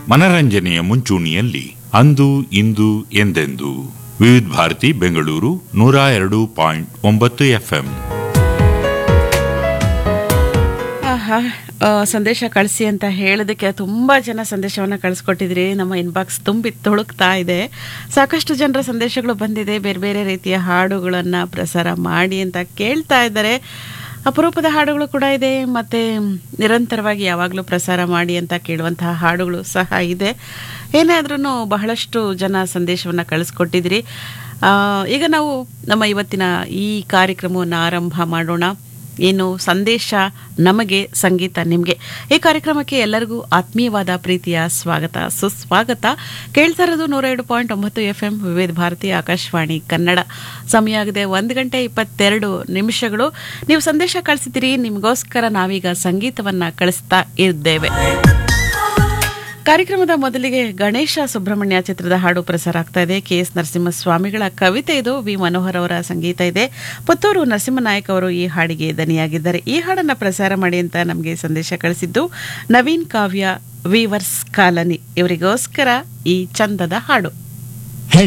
ಮನರಂಜನೆಯ ಮುಂಚೂಣಿಯಲ್ಲಿ ಅಂದು ಇಂದು ಎಂದೆಂದು ವಿವಿಧ ಭಾರತಿ ಬೆಂಗಳೂರು ನೂರ ಎರಡು ಪಾಯಿಂಟ್ ಒಂಬತ್ತು ಎಫ್ಎಂ ಆಹಾ, ಆ, ಸಂದೇಶ ಕಳಿಸಿ ಅಂತ ಹೇಳೋದಕ್ಕೆ ತುಂಬ ಜನ ಸಂದೇಶವನ್ನು ಕಳಿಸ್ಕೊಟ್ಟಿದ್ರಿ ನಮ್ಮ ಇನ್ಬಾಕ್ಸ್ ತುಂಬಿ ತುಳುಕ್ತಾ ಇದೆ ಸಾಕಷ್ಟು ಜನರ ಸಂದೇಶಗಳು ಬಂದಿದೆ ಬೇರೆ ಬೇರೆ ರೀತಿಯ ಹಾಡುಗಳನ್ನು ಪ್ರಸಾರ ಮಾಡಿ ಅಂತ ಕೇಳ್ತಾ ಇದ್ದಾರೆ ಅಪರೂಪದ ಹಾಡುಗಳು ಕೂಡ ಇದೆ ಮತ್ತು ನಿರಂತರವಾಗಿ ಯಾವಾಗಲೂ ಪ್ರಸಾರ ಮಾಡಿ ಅಂತ ಕೇಳುವಂತಹ ಹಾಡುಗಳು ಸಹ ಇದೆ ಏನೇ ಆದ್ರೂ ಬಹಳಷ್ಟು ಜನ ಸಂದೇಶವನ್ನು ಕಳಿಸ್ಕೊಟ್ಟಿದ್ರಿ ಆ, ಈಗ ನಾವು ನಮ್ಮ ಇವತ್ತಿನ ಈ ಕಾರ್ಯಕ್ರಮವನ್ನು ಆರಂಭ ಮಾಡೋಣ ಏನು ಸಂದೇಶ ನಮಗೆ ಸಂಗೀತ ನಿಮಗೆ ಈ ಕಾರ್ಯಕ್ರಮಕ್ಕೆ ಎಲ್ಲರಿಗೂ ಆತ್ಮೀಯವಾದ ಪ್ರೀತಿಯ ಸ್ವಾಗತ ಸುಸ್ವಾಗತ ಕೇಳ್ತಾ ಇರೋದು ನೂರ ಎರಡು ಪಾಯಿಂಟ್ ಒಂಬತ್ತು ಎಫ್ ಎಂ ವಿವಿಧ ಭಾರತಿ ಆಕಾಶವಾಣಿ ಕನ್ನಡ ಸಮಯ ಆಗಿದೆ ಒಂದು ಗಂಟೆ ಇಪ್ಪತ್ತೆರಡು ನಿಮಿಷಗಳು ನೀವು ಸಂದೇಶ ಕಳಿಸಿದ್ದೀರಿ ನಿಮಗೋಸ್ಕರ ನಾವೀಗ ಸಂಗೀತವನ್ನ ಕಳಿಸ್ತಾ ಇದ್ದೇವೆ ಕಾರ್ಯಕ್ರಮದ ಮೊದಲಿಗೆ ಗಣೇಶ ಸುಬ್ರಹ್ಮಣ್ಯ ಚಿತ್ರದ ಹಾಡು ಪ್ರಸಾರ ಆಗ್ತಾ ಇದೆ ಕೆ ಎಸ್ ನರಸಿಂಹಸ್ವಾಮಿಗಳ ಕವಿತೆ ಇದು ವಿ ಮನೋಹರ್ ಅವರ ಸಂಗೀತ ಇದೆ ಪುತ್ತೂರು ನರಸಿಂಹನಾಯಕ್ ಅವರು ಈ ಹಾಡಿಗೆ ದನಿಯಾಗಿದ್ದಾರೆ ಈ ಹಾಡನ್ನ ಪ್ರಸಾರ ಮಾಡಿ ಅಂತ ನಮಗೆ ಸಂದೇಶ ಕಳಿಸಿದ್ದು ನವೀನ್ ಕಾವ್ಯ ವೀವರ್ಸ್ ಕಾಲನಿ ಇವರಿಗೋಸ್ಕರ ಈ ಚಂದದ ಹಾಡು